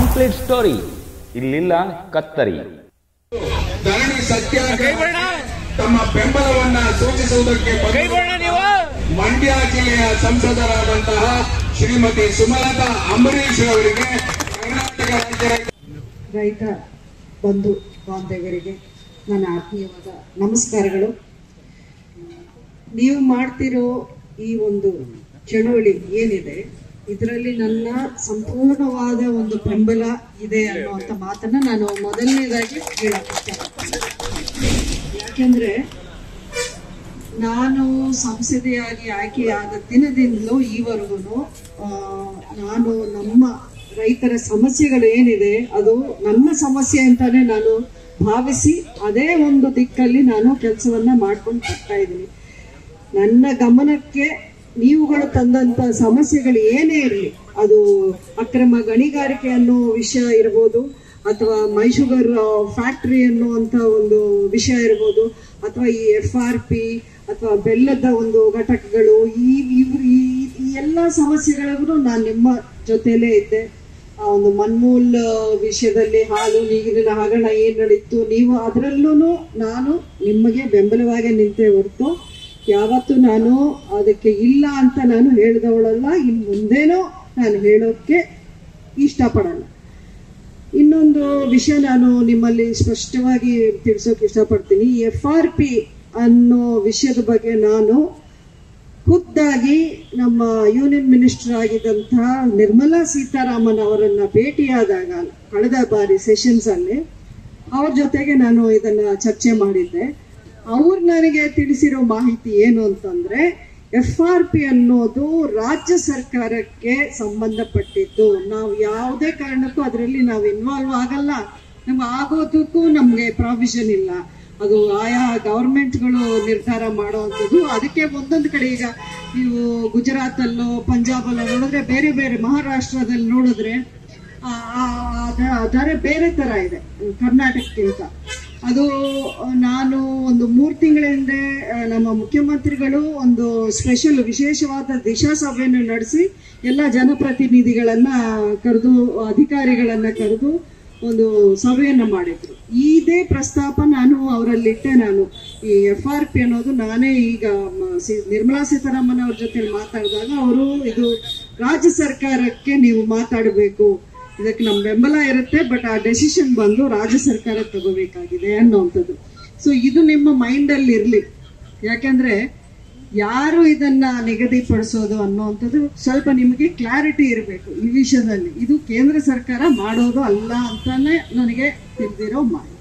complete story ಇಲ್ಲಿಲ್ಲ ಕತ್ತರಿ ಧರಣಿ ಸತ್ಯಾಗ್ರಹ ತಮ್ಮ ಬೆಂಬಲವನ್ನ ಸೂಚಿಸುವುದಕ್ಕೆ ಬಂದು ಮಂಡ್ಯ ಜಿಲ್ಲೆಯ ಸಂಸದರಾದಂತಹ ಶ್ರೀಮತಿ ಸುಮಲತಾ ಅಂಬರೀಶ್ ಅವರಿಗೆ ಕರ್ನಾಟಕ ರಾಜ್ಯ ರೈತ ರೈತ ಬಂಧು ಬಾಂಧವರಿಗೆ ನನ್ನ ಆತ್ಮೀಯವಾದ ನಮಸ್ಕಾರಗಳು ನೀವು ಮಾಡ್ತಿರೋ ಈ ಒಂದು ಚಳುವಳಿ ಏನಿದೆ ಇದರಲ್ಲಿ ನನ್ನ ಸಂಪೂರ್ಣವಾದ ಒಂದು ಬೆಂಬಲ ಇದೆ ಅನ್ನುವಂಥ ಮಾತನ್ನ ನಾನು ಮೊದಲನೇದಾಗಿ ಹೇಳಕ್ ಇಷ್ಟಪಡ್ತೀನಿ ಯಾಕೆಂದ್ರೆ ನಾನು ಸಂಸದೆಯಾಗಿ ಆಯ್ಕೆಯಾದ ದಿನದಿಂದಲೂ ಈವರೆಗೂ ನಾನು ನಮ್ಮ ರೈತರ ಸಮಸ್ಯೆಗಳು ಏನಿದೆ ಅದು ನನ್ನ ಸಮಸ್ಯೆ ಅಂತಾನೆ ನಾನು ಭಾವಿಸಿ ಅದೇ ಒಂದು ದಿಕ್ಕಲ್ಲಿ ನಾನು ಕೆಲಸವನ್ನ ಮಾಡ್ಕೊಂಡು ಬರ್ತಾ ಇದ್ದೀನಿ ನನ್ನ ಗಮನಕ್ಕೆ ನೀವುಗಳು ತಂದಂತ ಸಮಸ್ಯೆಗಳು ಏನೇ ಇರಲಿ ಅದು ಅಕ್ರಮ ಗಣಿಗಾರಿಕೆ ಅನ್ನೋ ವಿಷಯ ಇರ್ಬೋದು ಅಥವಾ ಮೈಶುಗರ್ ಫ್ಯಾಕ್ಟರಿ ಅನ್ನುವಂತ ಒಂದು ವಿಷಯ ಇರ್ಬೋದು ಅಥವಾ ಈ ಎಫ್ ಆರ್ ಪಿ ಅಥವಾ ಬೆಲ್ಲದ ಒಂದು ಘಟಕಗಳು ಈ ಇವ್ರು ಈ ಈ ಎಲ್ಲ ಸಮಸ್ಯೆಗಳಿಗೂ ನಾನು ನಿಮ್ಮ ಜೊತೆಲೇ ಇದ್ದೆ ಆ ಒಂದು ಮನ್ಮೂಲ್ ವಿಷಯದಲ್ಲಿ ಹಾಲು ನೀರಿನ ಹಗರಣ ಏನ್ ನಡೀತು ನೀವು ಅದರಲ್ಲೂ ನಾನು ನಿಮಗೆ ಬೆಂಬಲವಾಗಿ ನಿಂತೆ ಹೊರತು ಯಾವತ್ತು ನಾನು ಅದಕ್ಕೆ ಇಲ್ಲ ಅಂತ ನಾನು ಹೇಳಿದವಳಲ್ಲ ಇನ್ ಮುಂದೇನೋ ನಾನು ಹೇಳೋಕ್ಕೆ ಇಷ್ಟಪಡಲ್ಲ ಇನ್ನೊಂದು ವಿಷಯ ನಾನು ನಿಮ್ಮಲ್ಲಿ ಸ್ಪಷ್ಟವಾಗಿ ತಿಳಿಸೋಕೆ ಇಷ್ಟಪಡ್ತೀನಿ ಎಫ್ ಆರ್ ಪಿ ಅನ್ನೋ ವಿಷಯದ ಬಗ್ಗೆ ನಾನು ಖುದ್ದಾಗಿ ನಮ್ಮ ಯೂನಿಯನ್ ಮಿನಿಸ್ಟರ್ ಆಗಿದ್ದಂತಹ ನಿರ್ಮಲಾ ಸೀತಾರಾಮನ್ ಅವರನ್ನ ಭೇಟಿಯಾದಾಗ ಕಳೆದ ಬಾರಿ ಸೆಷನ್ಸ್ ಅಲ್ಲಿ ಅವ್ರ ಜೊತೆಗೆ ನಾನು ಇದನ್ನ ಚರ್ಚೆ ಮಾಡಿದ್ದೆ ಅವ್ರು ನನಗೆ ತಿಳಿಸಿರೋ ಮಾಹಿತಿ ಏನು ಅಂತಂದ್ರೆ ಎಫ್ ಆರ್ ಪಿ ಅನ್ನೋದು ರಾಜ್ಯ ಸರ್ಕಾರಕ್ಕೆ ಸಂಬಂಧಪಟ್ಟಿದ್ದು ನಾವು ಯಾವುದೇ ಕಾರಣಕ್ಕೂ ಅದರಲ್ಲಿ ನಾವು ಇನ್ವಾಲ್ವ್ ಆಗಲ್ಲ ನಮ್ಗೆ ಆಗೋದಕ್ಕೂ ನಮ್ಗೆ ಪ್ರಾವಿಷನ್ ಇಲ್ಲ ಅದು ಆಯಾ ಗವರ್ಮೆಂಟ್ಗಳು ನಿರ್ಧಾರ ಮಾಡುವಂಥದ್ದು ಅದಕ್ಕೆ ಒಂದೊಂದು ಕಡೆ ಈಗ ನೀವು ಗುಜರಾತ್ ಅಲ್ಲೋ ಪಂಜಾಬ್ ಅಲ್ಲೋ ನೋಡಿದ್ರೆ ಬೇರೆ ಬೇರೆ ಮಹಾರಾಷ್ಟ್ರದಲ್ಲಿ ನೋಡಿದ್ರೆ ಆ, ಆ, ಅದ- ಅದರ ಬೇರೆ ತರ ಇದೆ ಕರ್ನಾಟಕಕ್ಕಿಂತ ಅದು ನಾನು ಒಂದು ಮೂರು ತಿಂಗಳ ಹಿಂದೆ ಆ, ನಮ್ಮ ಮುಖ್ಯಮಂತ್ರಿಗಳು ಒಂದು ಸ್ಪೆಷಲ್ ವಿಶೇಷವಾದ ದಿಶಾ ಸಭೆಯನ್ನು ನಡೆಸಿ ಎಲ್ಲ ಜನಪ್ರತಿನಿಧಿಗಳನ್ನ ಕರೆದು ಅಧಿಕಾರಿಗಳನ್ನ ಕರೆದು ಒಂದು ಸಭೆಯನ್ನ ಮಾಡಿದ್ರು ಇದೇ ಪ್ರಸ್ತಾಪ ನಾನು ಅವರಲ್ಲಿಟ್ಟೆ ನಾನು ಈ ಎಫ್ ಆರ್ ಪಿ ಅನ್ನೋದು ನಾನೇ ಈಗ ಮ- ಸಿ- ನಿರ್ಮಲಾ ಸೀತಾರಾಮನ್ ಅವ್ರ ಜೊತೆ ಮಾತಾಡಿದಾಗ ಅವರು ಇದು ರಾಜ್ಯ ಸರ್ಕಾರಕ್ಕೆ ನೀವು ಮಾತಾಡಬೇಕು ಇದಕ್ಕೆ ನಮ್ಮ ಬೆಂಬಲ ಇರುತ್ತೆ ಬಟ್ ಆ ಡೆಸಿಷನ್ ಬಂದು ರಾಜ್ಯ ಸರ್ಕಾರ ತಗೋಬೇಕಾಗಿದೆ ಅನ್ನೋಂಥದ್ದು ಸೊ ಇದು ನಿಮ್ಮ ಮೈಂಡ್ ಅಲ್ಲಿ ಇರ್ಲಿ ಯಾಕಂದ್ರೆ ಯಾರು ಇದನ್ನ ನಿಗದಿಪಡಿಸೋದು ಅನ್ನೋಂಥದ್ದು ಸ್ವಲ್ಪ ನಿಮಗೆ ಕ್ಲಾರಿಟಿ ಇರಬೇಕು ಈ ವಿಷಯದಲ್ಲಿ ಇದು ಕೇಂದ್ರ ಸರ್ಕಾರ ಮಾಡೋದು ಅಲ್ಲ ಅಂತಾನೆ ನನಗೆ ತಿಳಿದಿರೋ ಮಾಹಿತಿ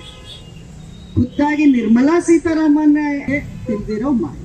ಖುದ್ದಾಗಿ ನಿರ್ಮಲಾ ಸೀತಾರಾಮನ್ ತಿಳಿದಿರೋ ಮಾಹಿತಿ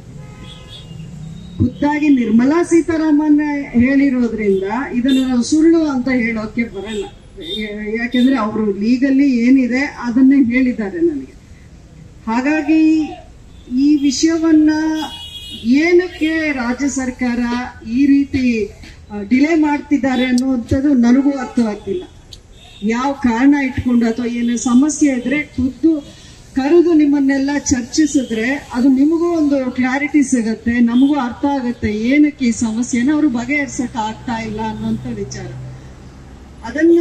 ಖುದ್ದಾಗಿ ನಿರ್ಮಲಾ ಸೀತಾರಾಮನ್ ಹೇಳಿರೋದ್ರಿಂದ ಇದನ್ನು ನಾವು ಸುಳ್ಳು ಅಂತ ಹೇಳೋಕೆ ಬರಲ್ಲ ಯಾ- ಯಾಕೆಂದ್ರೆ ಅವರು ಲೀಗಲ್ಲಿ ಏನಿದೆ ಅದನ್ನೇ ಹೇಳಿದ್ದಾರೆ ನನಗೆ ಹಾಗಾಗಿ ಈ ವಿಷಯವನ್ನ ಏನಕ್ಕೆ ರಾಜ್ಯ ಸರ್ಕಾರ ಈ ರೀತಿ ಡಿಲೇ ಮಾಡ್ತಿದ್ದಾರೆ ಅನ್ನುವಂಥದ್ದು ನನಗೂ ಅರ್ಥವಾಗ್ತಿಲ್ಲ ಯಾವ ಕಾರಣ ಇಟ್ಕೊಂಡು ಅಥವಾ ಏನು ಸಮಸ್ಯೆ ಇದ್ರೆ ಖುದ್ದು ಕರೆದು ನಿಮ್ಮನ್ನೆಲ್ಲ ಚರ್ಚಿಸಿದ್ರೆ ಅದು ನಿಮಗೂ ಒಂದು ಕ್ಲಾರಿಟಿ ಸಿಗತ್ತೆ ನಮಗೂ ಅರ್ಥ ಆಗುತ್ತೆ ಏನಕ್ಕೆ ಈ ಸಮಸ್ಯೆನ ಅವರು ಬಗೆಹರಿಸಕ್ ಆಗ್ತಾ ಇಲ್ಲ ಅನ್ನೋಂಥ ವಿಚಾರ ಅದನ್ನ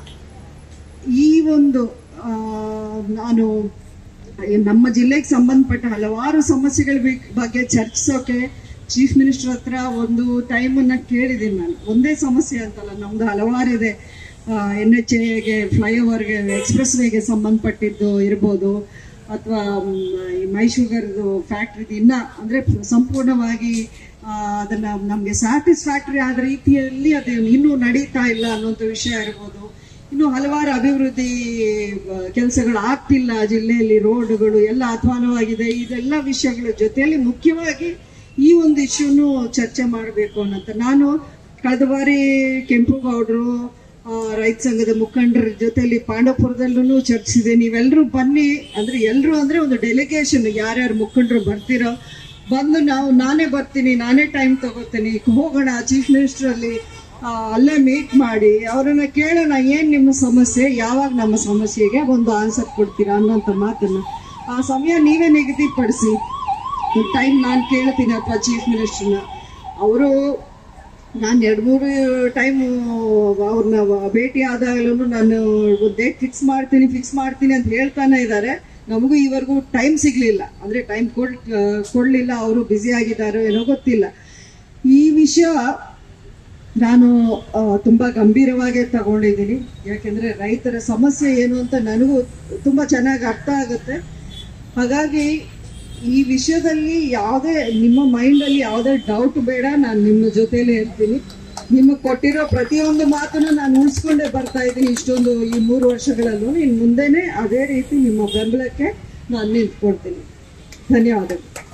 ಈ ಒಂದು ಆ, ನಾನು ನಮ್ಮ ಜಿಲ್ಲೆಗೆ ಸಂಬಂಧಪಟ್ಟ ಹಲವಾರು ಸಮಸ್ಯೆಗಳ ಬಗ್- ಬಗ್ಗೆ ಚರ್ಚಿಸೋಕೆ ಚೀಫ್ ಮಿನಿಸ್ಟರ್ ಹತ್ರ ಒಂದು ಟೈಮನ್ನ ಕೇಳಿದ್ದೀನಿ ನಾನು ಒಂದೇ ಸಮಸ್ಯೆ ಅಂತಲ್ಲ ನಮ್ದು ಹಲವಾರು ಇದೆ ಎನ್ ಎಚ್ ಎಗೆ ಫ್ಲೈಓವರ್ಗೆ ಎಕ್ಸ್ಪ್ರೆಸ್ ವೇಗೆ ಸಂಬಂಧಪಟ್ಟಿದ್ದು ಇರ್ಬೋದು ಅಥವಾ ಈ ಮೈಶುಗರ್ದು ಫ್ಯಾಕ್ಟ್ರಿದು ಇನ್ನ ಅಂದ್ರೆ ಕೆಲಸವಾಗಿ ಅದನ್ನ ನಮ್ಗೆ ಸ್ಯಾಟಿಸ್ಫ್ಯಾಕ್ಟರಿ ಆದ ರೀತಿಯಲ್ಲಿ ಅದು ಇನ್ನೂ ನಡೀತಾ ಇಲ್ಲ ಅನ್ನೋಂಥ ವಿಷಯ ಇರ್ಬೋದು ಇನ್ನು ಹಲವಾರು ಅಭಿವೃದ್ಧಿ ಕೆಲಸಗಳು ಆಗ್ತಿಲ್ಲ ಜಿಲ್ಲೆಯಲ್ಲಿ ರೋಡ್ಗಳು ಎಲ್ಲ ಅಧ್ವಾನವಾಗಿದೆ ಇದೆಲ್ಲ ವಿಷಯಗಳ ಜೊತೆಯಲ್ಲಿ ಮುಖ್ಯವಾಗಿ ಈ ಒಂದು ಇಶ್ಯೂನು ಚರ್ಚೆ ಮಾಡಬೇಕು ಅನ್ನಂತ ನಾನು ಕಳೆದ ಬಾರಿ ಕೆಂಪುಗೌಡರು ಆ, ರೈತ ಸಂಘದ ಮುಖಂಡರ ಜೊತೆಲಿ ಪಾಂಡವಪುರದಲ್ಲೂ ಚರ್ಚಿಸಿದೆ ನೀವೆಲ್ಲರೂ ಬನ್ನಿ ಅಂದ್ರೆ ಎಲ್ಲರೂ ಅಂದ್ರೆ ಒಂದು ಡೆಲಿಗೇಷನ್ ಯಾರ್ಯಾರು ಮುಖಂಡರು ಬರ್ತಿರೋ ಬಂದು ನಾವು ನಾನೇ ಬರ್ತೀನಿ ನಾನೇ ಟೈಮ್ ತಗೋತೀನಿ ಹೋಗೋಣ ಚೀಫ್ ಮಿನಿಸ್ಟರ್ ಅಲ್ಲಿ ಆ, ಅಲ್ಲೇ ಮೀಟ್ ಮಾಡಿ ಅವರನ್ನ ಕೇಳೋಣ ಏನ್ ನಿಮ್ಮ ಸಮಸ್ಯೆ ಯಾವಾಗ ನಮ್ಮ ಸಮಸ್ಯೆಗೆ ಒಂದು ಆನ್ಸರ್ ಕೊಡ್ತೀರಾ ಅನ್ನೋಂಥ ಮಾತನ್ನ ಆ ಸಮಯ ನೀವೇ ನಿಗದಿಪಡಿಸಿ ಟೈಮ್ ನಾನು ಕೇಳ್ತೀನಿ ಅಥವಾ ಚೀಫ್ ಮಿನಿಸ್ಟರ್ನ ಅವರು ನಾನು ಎರಡು ಮೂರು ಟೈಮ್ ಅವ್ರನ್ನ ಭೇಟಿ ಆದಾಗಲೂ ನಾನು ಡೇಟ್ ಫಿಕ್ಸ್ ಮಾಡ್ತೀನಿ ಫಿಕ್ಸ್ ಮಾಡ್ತೀನಿ ಅಂತ ಹೇಳ್ತಾನೆ ಇದ್ದಾರೆ ನಮಗೂ ಈವರೆಗೂ ಟೈಮ್ ಸಿಗ್ಲಿಲ್ಲ ಅಂದ್ರೆ ಟೈಮ್ ಕೊಡ್ ಕೊಡ್ಲಿಲ್ಲ ಅವರು ಬ್ಯುಸಿ ಆಗಿದ್ದಾರೋ ಏನೋ ಗೊತ್ತಿಲ್ಲ ಈ ವಿಷಯ ನಾನು ಆ, ತುಂಬಾ ಗಂಭೀರವಾಗಿ ತಗೊಂಡಿದ್ದೀನಿ ಯಾಕೆಂದ್ರೆ ರೈತರ ಸಮಸ್ಯೆ ಏನು ಅಂತ ನನಗೂ ತುಂಬಾ ಚೆನ್ನಾಗಿ ಅರ್ಥ ಆಗುತ್ತೆ ಹಾಗಾಗಿ ಈ ವಿಷಯದಲ್ಲಿ ಯಾವುದೇ ನಿಮ್ಮ ಮೈಂಡಲ್ಲಿ ಯಾವುದೇ ಡೌಟ್ ಬೇಡ ನಾನು ನಿಮ್ಮ ಜೊತೆಲೇ ಇರ್ತೀನಿ ನಿಮಗೆ ಕೊಟ್ಟಿರೋ ಪ್ರತಿಯೊಂದು ಮಾತನ್ನು ನಾನು ಉಳಿಸ್ಕೊಂಡೇ ಬರ್ತಾ ಇದ್ದೀನಿ ಇಷ್ಟೊಂದು ಈ ಮೂರು ವರ್ಷಗಳಲ್ಲೂ ಇನ್ನು ಮುಂದೆನೇ ಅದೇ ರೀತಿ ನಿಮ್ಮ ಬೆಂಬಲಕ್ಕೆ ನಾನು ನಿಂತ್ಕೊಳ್ತೀನಿ ಧನ್ಯವಾದಗಳು